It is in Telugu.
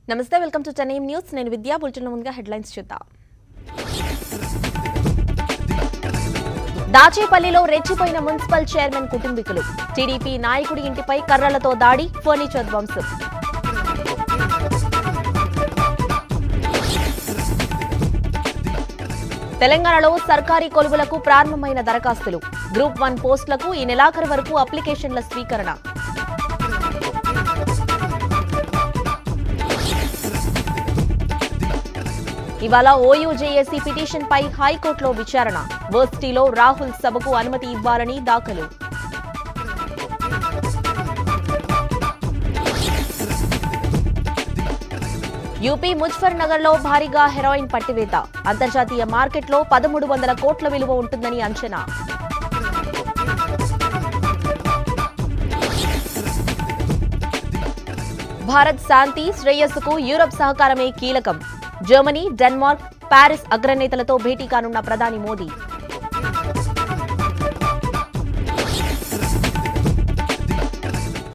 నమస్తే వెల్కమ్ టు చెన్నై న్యూస్ నేను విద్యా బులెటిన్ ముందుగా హెడ్లైన్స్ చూద్దాం దాచేపల్లిలో రెచ్చిపోయిన మున్సిపల్ చైర్మన్ కుటుంబీకులు టీడీపీ నాయకుడి ఇంటిపై కర్రలతో దాడి ఫర్నిచర్ ధ్వంసం తెలంగాణలో సర్కారీ కొలువులకు ప్రారంభమైన దరఖాస్తులు గ్రూప్ వన్ పోస్టులకు ఈ నెలాఖరు వరకు అప్లికేషన్ల స్వీకరణ ఇవాళ ఓయూజేఏసీ పిటిషన్ పై హైకోర్టులో విచారణ వర్సిటీలో రాహుల్ సభకు అనుమతి ఇవ్వాలని దాఖలు యూపీ ముజఫర్ నగర్ లో భారీగా హెరాయిన్ పట్టివేత అంతర్జాతీయ మార్కెట్లో పదమూడు వందల కోట్ల విలువ ఉంటుందని అంచనా భారత్ శాంతి శ్రేయస్సుకు యూరప్ సహకారమే కీలకం జర్మనీ డెన్మార్క్ ప్యారిస్ అగ్రనేతలతో భేటీ కానున్న ప్రధాని మోదీ